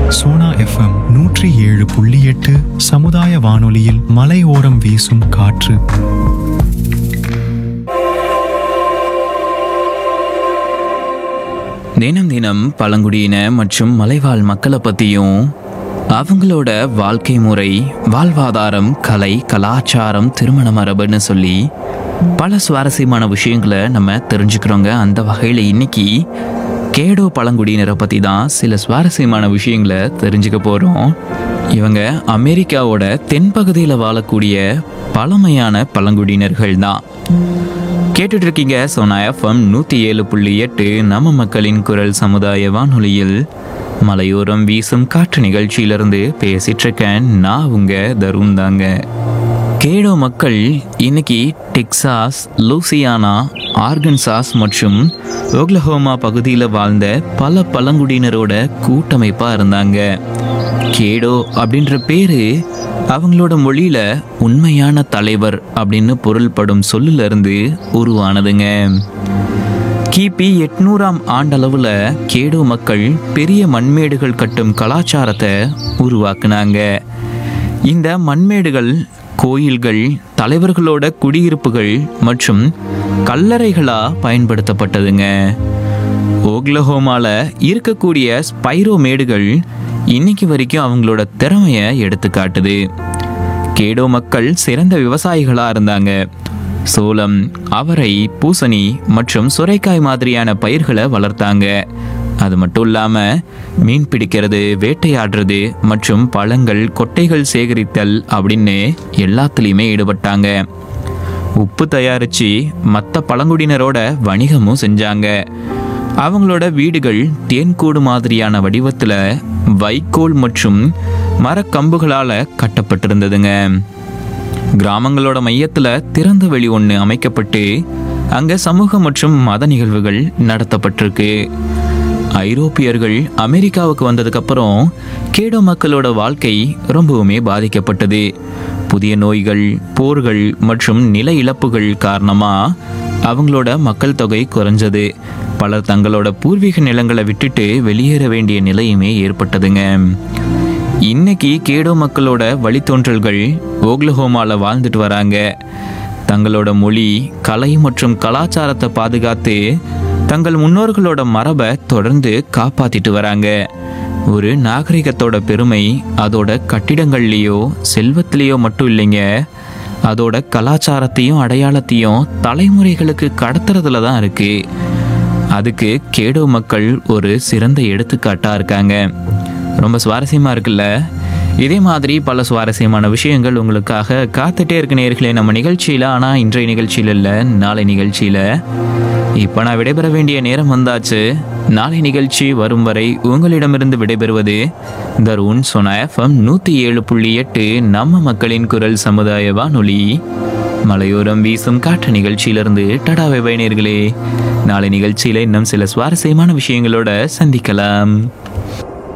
Sona FM நூற்றி ஏழு புள்ளி எட்டு சமுதாய வானொலியில் மலையோரம் வீசும் காற்று தினம் தினம் பழங்குடியின மற்றும் மலைவாழ் மக்களை பற்றியும் அவங்களோட வாழ்க்கை முறை வாழ்வாதாரம் கலை கலாச்சாரம் திருமண மரபுன்னு சொல்லி பல சுவாரஸ்யமான விஷயங்களை நம்ம தெரிஞ்சுக்கிறோங்க அந்த வகையில் இன்னைக்கு கேடோ பழங்குடியினரை பற்றி தான் சில சுவாரஸ்யமான விஷயங்களை தெரிஞ்சுக்க போகிறோம் இவங்க அமெரிக்காவோட தென்பகுதியில் வாழக்கூடிய பழமையான பழங்குடியினர்கள் தான் கேட்டுட்டு இருக்கீங்க சோனா எஃப்எம் நூற்றி ஏழு புள்ளி எட்டு நம்ம மக்களின் குரல் சமுதாய வானொலியில் மலையோரம் வீசும் காற்று நிகழ்ச்சியிலிருந்து பேசிட்டு இருக்கேன் நான் உங்க தருண் தாங்க கேடோ மக்கள் இன்னைக்கு டெக்சாஸ் லூசியானா ஆர்கன்சாஸ் மற்றும் ஓக்லஹோமா பகுதியில் வாழ்ந்த பல பழங்குடியினரோட கூட்டமைப்பாக இருந்தாங்க கேடோ அப்படின்ற பேரு அவங்களோட மொழியில உண்மையான தலைவர் அப்படின்னு பொருள்படும் சொல்லுல இருந்து உருவானதுங்க கிபி எட்நூறாம் ஆண்டளவுல கேடோ மக்கள் பெரிய மண்மேடுகள் கட்டும் கலாச்சாரத்தை உருவாக்குனாங்க இந்த மண்மேடுகள் கோயில்கள் தலைவர்களோட குடியிருப்புகள் மற்றும் கல்லறைகளா பயன்படுத்தப்பட்டதுங்க ஓக்லஹோமால இருக்கக்கூடிய ஸ்பைரோ மேடுகள் இன்னைக்கு வரைக்கும் அவங்களோட திறமைய எடுத்து காட்டுது கேடோ மக்கள் சிறந்த விவசாயிகளா இருந்தாங்க சோளம் அவரை பூசணி மற்றும் சுரைக்காய் மாதிரியான பயிர்களை வளர்த்தாங்க அது மட்டும் இல்லாம மீன் பிடிக்கிறது வேட்டையாடுறது மற்றும் பழங்கள் கொட்டைகள் சேகரித்தல் அப்படின்னு எல்லாத்துலேயுமே ஈடுபட்டாங்க உப்பு தயாரிச்சு மற்ற பழங்குடியினரோட வணிகமும் செஞ்சாங்க அவங்களோட வீடுகள் தேன்கூடு மாதிரியான வடிவத்துல வைக்கோல் மற்றும் மரக்கம்புகளால கட்டப்பட்டிருந்ததுங்க கிராமங்களோட மையத்துல திறந்த வெளி ஒன்று அமைக்கப்பட்டு அங்க சமூக மற்றும் மத நிகழ்வுகள் நடத்தப்பட்டிருக்கு ஐரோப்பியர்கள் அமெரிக்காவுக்கு வந்ததுக்கு அப்புறம் கேடோ மக்களோட வாழ்க்கை ரொம்பவுமே பாதிக்கப்பட்டது புதிய நோய்கள் போர்கள் மற்றும் நில இழப்புகள் காரணமா அவங்களோட மக்கள் தொகை குறைஞ்சது பலர் தங்களோட பூர்வீக நிலங்களை விட்டுட்டு வெளியேற வேண்டிய நிலையுமே ஏற்பட்டதுங்க இன்னைக்கு கேடோ மக்களோட வழித்தோன்றல்கள் ஓக்லஹோமால வாழ்ந்துட்டு வராங்க தங்களோட மொழி கலை மற்றும் கலாச்சாரத்தை பாதுகாத்து தங்கள் முன்னோர்களோட மரபை தொடர்ந்து காப்பாத்திட்டு வராங்க ஒரு நாகரிகத்தோட பெருமை அதோட கட்டிடங்கள்லேயோ செல்வத்திலேயோ மட்டும் இல்லைங்க அதோட கலாச்சாரத்தையும் அடையாளத்தையும் தலைமுறைகளுக்கு கடத்துறதுல தான் இருக்கு அதுக்கு கேடோ மக்கள் ஒரு சிறந்த எடுத்துக்காட்டா இருக்காங்க ரொம்ப சுவாரஸ்யமா இருக்குல்ல இதே மாதிரி பல சுவாரஸ்யமான விஷயங்கள் உங்களுக்காக காத்துட்டே இருக்க நேர்களே நம்ம நிகழ்ச்சியில் ஆனால் இன்றைய நிகழ்ச்சியில் இல்லை நாளை நிகழ்ச்சியில் இப்போ நான் விடைபெற வேண்டிய நேரம் வந்தாச்சு நாளை நிகழ்ச்சி வரும் வரை உங்களிடமிருந்து விடைபெறுவது தருண் சொன எஃப்எம் நூற்றி ஏழு புள்ளி எட்டு நம்ம மக்களின் குரல் சமுதாய வானொலி மலையோரம் வீசும் காற்று நிகழ்ச்சியிலிருந்து டடாவை பயணியர்களே நாளை நிகழ்ச்சியில் இன்னும் சில சுவாரஸ்யமான விஷயங்களோட சந்திக்கலாம்